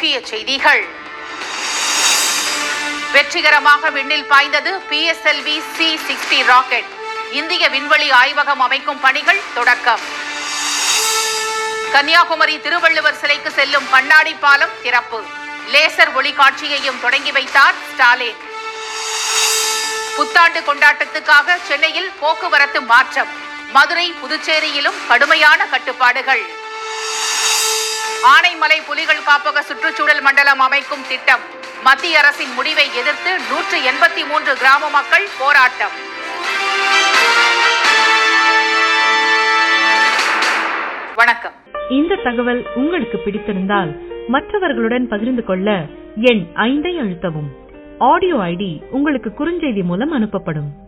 முக்கிய செய்திகள் வெற்றிகரமாக விண்ணில் பாய்ந்தது பிஎஸ்எல்வி சி சிக்ஸ்டி ராக்கெட் இந்திய விண்வெளி ஆய்வகம் அமைக்கும் பணிகள் தொடக்கம் கன்னியாகுமரி திருவள்ளுவர் சிலைக்கு செல்லும் கண்ணாடி பாலம் திறப்பு லேசர் ஒளி காட்சியையும் தொடங்கி வைத்தார் ஸ்டாலின் புத்தாண்டு கொண்டாட்டத்துக்காக சென்னையில் போக்குவரத்து மாற்றம் மதுரை புதுச்சேரியிலும் கடுமையான கட்டுப்பாடுகள் ஆனைமலை புலிகள் காப்பக சுற்றுச்சூழல் மண்டலம் அமைக்கும் திட்டம் மத்திய அரசின் முடிவை எதிர்த்து நூற்று எண்பத்தி மூன்று கிராம மக்கள் போராட்டம் வணக்கம் இந்த தகவல் உங்களுக்கு பிடித்திருந்தால் மற்றவர்களுடன் பகிர்ந்து கொள்ள எண் ஐந்தை அழுத்தவும் ஆடியோ ஐடி உங்களுக்கு குறுஞ்செய்தி மூலம் அனுப்பப்படும்